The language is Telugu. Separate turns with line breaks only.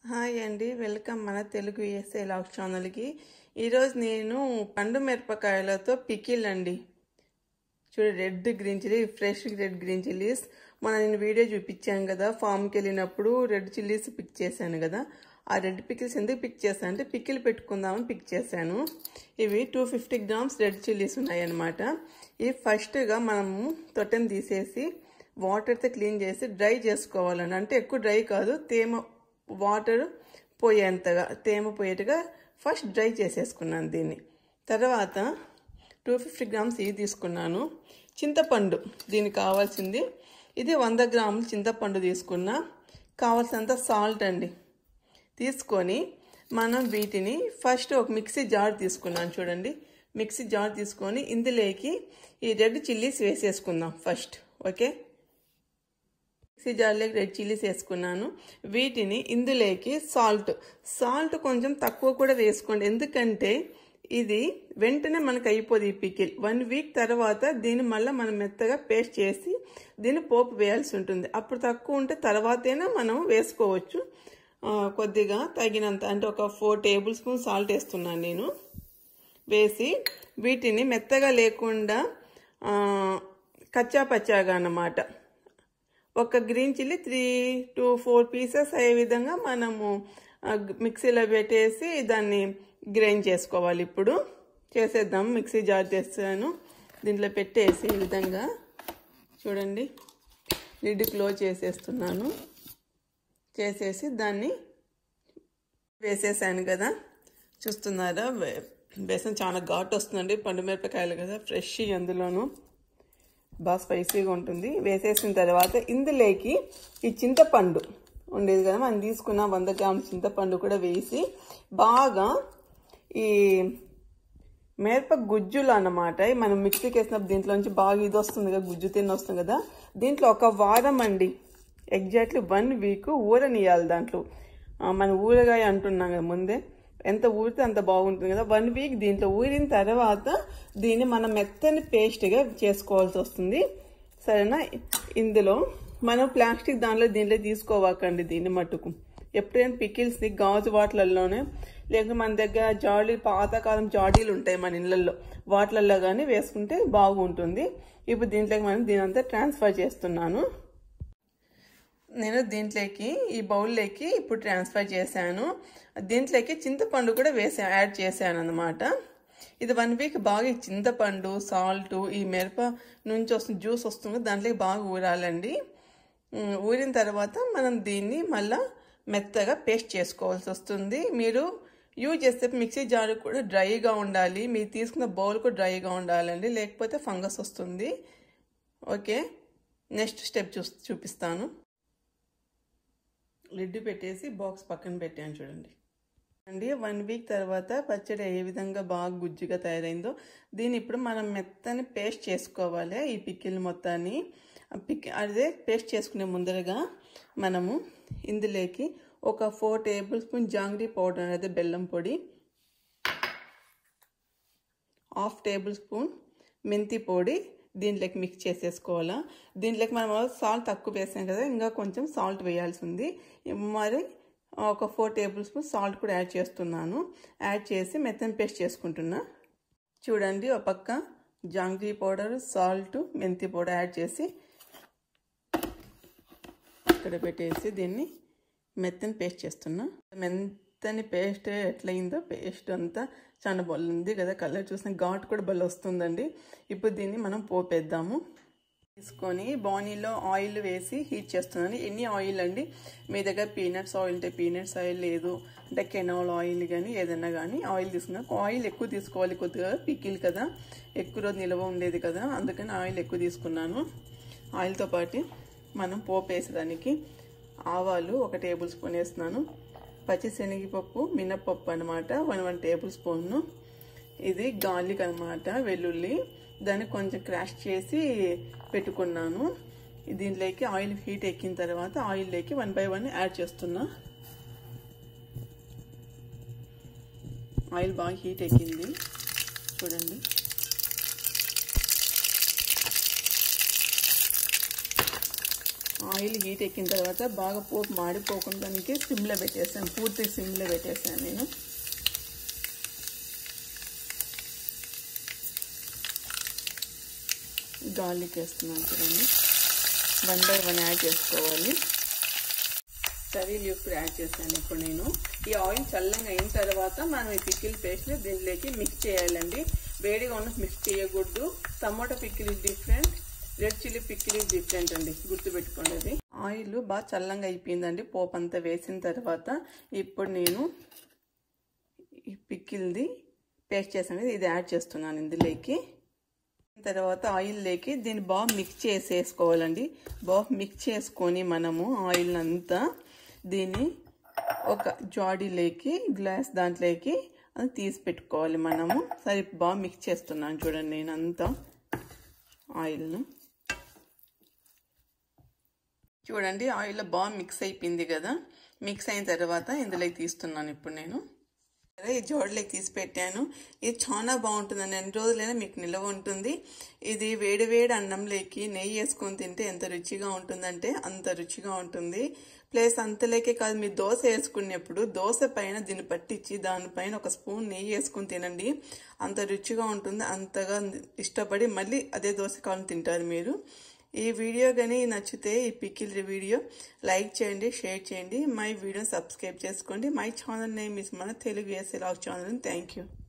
హాయ్ అండి వెల్కమ్ మన తెలుగు ఏసే లాగ్ ఛానల్కి ఈరోజు నేను పండు మిరపకాయలతో పికిల్ అండి చూడు red green chilli fresh red green chillies మన నేను వీడియో చూపించాను కదా ఫామ్కి వెళ్ళినప్పుడు రెడ్ చిల్లీస్ పిక్ చేశాను కదా ఆ రెడ్ పికిల్స్ ఎందుకు పిక్ చేశాను అంటే పికిల్ పెట్టుకుందామని పిక్ చేశాను ఇవి two fifty grams red chillies ఉన్నాయన్నమాట ఇవి ఫస్ట్గా మనము తొట్టెని తీసేసి వాటర్తో క్లీన్ చేసి డ్రై చేసుకోవాలండి అంటే ఎక్కువ డ్రై కాదు తేమ వాటర్ పోయేంతగా తేమ పోయేట్టుగా ఫస్ట్ డ్రై చేసేసుకున్నాను దీన్ని తర్వాత టూ ఫిఫ్టీ గ్రామ్స్ ఇవి తీసుకున్నాను చింతపండు దీనికి కావాల్సింది ఇది వంద గ్రాములు చింతపండు తీసుకున్నా కావాల్సినంత సాల్ట్ అండి తీసుకొని మనం వీటిని ఫస్ట్ ఒక మిక్సీ జార్ తీసుకున్నాను చూడండి మిక్సీ జార్ తీసుకొని ఇందులోకి ఈ రెడ్ చిల్లీస్ వేసేసుకుందాం ఫస్ట్ ఓకే మిక్సీ జార్లోకి రెడ్ చిల్లీస్ వేసుకున్నాను వీటిని ఇందులోకి సాల్ట్ సాల్ట్ కొంచెం తక్కువ కూడా వేసుకోండి ఎందుకంటే ఇది వెంటనే మనకు అయిపోదు ఈ పికిల్ వన్ వీక్ తర్వాత దీన్ని మళ్ళీ మనం మెత్తగా పేస్ట్ చేసి దీన్ని పోపు వేయాల్సి ఉంటుంది అప్పుడు తక్కువ ఉంటే తర్వాతైనా మనం వేసుకోవచ్చు కొద్దిగా తగినంత అంటే ఒక ఫోర్ టేబుల్ స్పూన్ సాల్ట్ వేస్తున్నాను నేను వేసి వీటిని మెత్తగా లేకుండా కచ్చా పచ్చాగా అన్నమాట ఒక green chilli three to four pieces అయ్యే విధంగా మనము మిక్సీలో పెట్టేసి దాన్ని గ్రైండ్ చేసుకోవాలి ఇప్పుడు చేసేద్దాం మిక్సీ జార్ చేస్తాను దీంట్లో పెట్టేసి ఈ విధంగా చూడండి లిడ్ క్లోజ్ చేసేస్తున్నాను చేసేసి దాన్ని వేసేసాను కదా చూస్తున్నారా బేసం చాలా ఘాట్ వస్తుందండి పండు మిరపకాయలు కదా ఫ్రెష్ అందులోను బాగా స్పైసీగా ఉంటుంది వేసేసిన తర్వాత ఇందులోకి ఈ చింతపండు ఉండేది కదా మనం తీసుకున్న వంద గ్రాముల చింతపండు కూడా వేసి బాగా ఈ మిరప గుజ్జులు అన్నమాట మనం మిక్సీకి వేసినప్పుడు దీంట్లోంచి బాగా ఇది వస్తుంది కదా గుజ్జు తిన్న వస్తుంది కదా దీంట్లో ఒక వారం అండి ఎగ్జాక్ట్లీ వన్ వీక్ ఊరనియాలి దాంట్లో మన ఊరగాయ అంటున్నాం కదా ముందే ఎంత ఊరితే అంత బాగుంటుంది కదా వన్ వీక్ దీంట్లో ఊరిన తర్వాత దీన్ని మనం మెత్తని పేస్ట్గా చేసుకోవాల్సి వస్తుంది సరేనా ఇందులో మనం ప్లాస్టిక్ దాంట్లో దీంట్లో తీసుకోవాకండి దీన్ని మట్టుకు ఎప్పుడైనా పికిల్స్ని గాజు వాటిలలోనే లేకపోతే మన దగ్గర జాడీ పాతకాలం జాడీలు ఉంటాయి మన ఇళ్ళల్లో వాటిలలో కానీ వేసుకుంటే బాగుంటుంది ఇప్పుడు దీంట్లోకి మనం దీని అంతా ట్రాన్స్ఫర్ చేస్తున్నాను నేను దీంట్లోకి ఈ బౌల్లోకి ఇప్పుడు ట్రాన్స్ఫర్ చేశాను దీంట్లోకి చింతపండు కూడా వేసా యాడ్ చేశాను అనమాట ఇది వన్ వీక్ బాగా చింతపండు సాల్ట్ ఈ మిరప నుంచి వస్తుంది జ్యూస్ వస్తుంది దాంట్లోకి బాగా ఊరాలండి ఊరిన తర్వాత మనం దీన్ని మళ్ళా మెత్తగా పేస్ట్ చేసుకోవాల్సి వస్తుంది మీరు యూజ్ చేస్తే మిక్సీ జార్ కూడా డ్రైగా ఉండాలి మీరు తీసుకున్న బౌల్ కూడా డ్రైగా ఉండాలండి లేకపోతే ఫంగస్ వస్తుంది ఓకే నెక్స్ట్ స్టెప్ చూ చూపిస్తాను లిడ్ పెట్టేసి బాక్స్ పక్కన పెట్టాను చూడండి అండి వన్ వీక్ తర్వాత పచ్చడి ఏ విధంగా బాగా గుజ్జుగా తయారైందో దీన్ని ఇప్పుడు మనం మెత్తని పేస్ట్ చేసుకోవాలి ఈ పిక్కిల్ మొత్తాన్ని పిక్ అదే పేస్ట్ చేసుకునే ముందరగా మనము ఇందులోకి ఒక four table spoon jaggery powder అనేది బెల్లం పొడి హాఫ్ టేబుల్ స్పూన్ మెంతి పొడి దీంట్లోకి మిక్స్ చేసేసుకోవాలా దీంట్లోకి మనం సాల్ట్ తక్కువ వేసాం కదా ఇంకా కొంచెం సాల్ట్ వేయాల్సి ఉంది మరి ఒక ఫోర్ టేబుల్ స్పూన్ సాల్ట్ కూడా యాడ్ చేస్తున్నాను యాడ్ చేసి మెత్తని పేస్ట్ చేసుకుంటున్నా చూడండి ఒక పక్క జాంగ్రీ పౌడర్ సాల్ట్ మెంతి పౌడర్ యాడ్ చేసి ఇక్కడ పెట్టేసి దీన్ని మెత్తని పేస్ట్ చేస్తున్నా మెత్తని పేస్ట్ ఎట్లయిందో పేస్ట్ అంతా చాలా బొల్లుంది కదా కలర్ చూసిన ఘాట్ కూడా బల్ల వస్తుందండి ఇప్పుడు దీన్ని మనం పోపేద్దాము తీసుకొని బాణీలో ఆయిల్ వేసి హీట్ చేస్తున్నాను ఎన్ని ఆయిల్ అండి మీ దగ్గర పీనట్స్ ఆయిల్ ఉంటే పీనట్స్ ఆయిల్ లేదు అంటే కెనాల్ ఆయిల్ కానీ ఏదైనా కానీ ఆయిల్ తీసుకున్నా ఆయిల్ ఎక్కువ తీసుకోవాలి కొద్దిగా పికిల్ కదా ఎక్కువ రోజు నిల్వ ఉండేది కదా అందుకని ఆయిల్ ఎక్కువ తీసుకున్నాను ఆయిల్తో పాటు మనం పోపు వేసేదానికి ఆవాలు ఒక టేబుల్ స్పూన్ వేస్తున్నాను పచ్చిశనగపప్పు మినప్పప్పు అనమాట వన్ వన్ టేబుల్ స్పూన్ ఇది గార్లిక్ అనమాట వెల్లుల్లి దాన్ని కొంచెం క్రాష్ చేసి పెట్టుకున్నాను దీంట్లోకి ఆయిల్ హీట్ ఎక్కిన తర్వాత ఆయిల్లోకి వన్ బై వన్ యాడ్ చేస్తున్నా ఆయిల్ బాగా హీట్ ఎక్కింది చూడండి ఆయిల్ హీట్ ఎక్కిన తర్వాత బాగా పోపు మాడిపోకుండా సిమ్లో పెట్టేసాను పూర్తి సిమ్లో పెట్టేసాను నేను గార్లిక్ వేస్తున్నాను చూడండి వన్ బై వన్ యాడ్ చేసుకోవాలి కర్రీ లీఫ్ యాడ్ చేశాను ఇప్పుడు నేను ఈ ఆయిల్ చల్లంగా అయిన తర్వాత మనం ఈ పిక్కిల్ పేస్ట్ని దీనిలోకి మిక్స్ చేయాలండి వేడిగా ఉన్న మిక్స్ చేయకూడదు tomato pickle is different red chilli pickle is different అండి గుర్తుపెట్టుకోండి అది ఆయిల్ బాగా చల్లంగా అయిపోయిందండి పోపు అంతా వేసిన తర్వాత ఇప్పుడు నేను ఈ పిక్కిల్ది పేస్ట్ చేసాను ఇది యాడ్ చేస్తున్నాను ఇందులోకి తర్వాత ఆయిల్ లేకి దీన్ని బాగా మిక్స్ చేసేసుకోవాలండి బాగా మిక్స్ చేసుకొని మనము ఆయిల్ అంతా దీన్ని ఒక జాడీలోకి గ్లాస్ దాంట్లోకి అది తీసి పెట్టుకోవాలి మనము సరే బాగా మిక్స్ చేస్తున్నాను చూడండి నేను అంతా ఆయిల్ను చూడండి ఆయిల్ బాగా మిక్స్ అయిపోయింది కదా మిక్స్ అయిన తర్వాత ఇందులోకి తీస్తున్నాను ఇప్పుడు నేను ఈ జోడలోకి తీసి పెట్టాను ఇది చాలా బాగుంటుందండి ఎన్ని రోజులైనా మీకు నిల్వ ఉంటుంది ఇది వేడి వేడి అన్నంలోకి నెయ్యి వేసుకొని తింటే ఎంత రుచిగా ఉంటుందంటే అంత రుచిగా ఉంటుంది ప్లస్ అంతలేకే కాదు మీరు దోశ వేసుకునేప్పుడు దోశ పైన దీన్ని పట్టించి దానిపైన ఒక స్పూన్ నెయ్యి వేసుకుని తినండి అంత రుచిగా ఉంటుంది అంతగా ఇష్టపడి మళ్ళీ అదే దోశ కావాలని తింటారు మీరు ఈ వీడియో కానీ నచ్చితే ఈ పికిల్ వీడియో లైక్ చేయండి షేర్ చేయండి మై వీడియో సబ్స్క్రైబ్ చేసుకోండి మై ఛానల్ నేమ్ ఇస్ మన Telugu SL channel thank you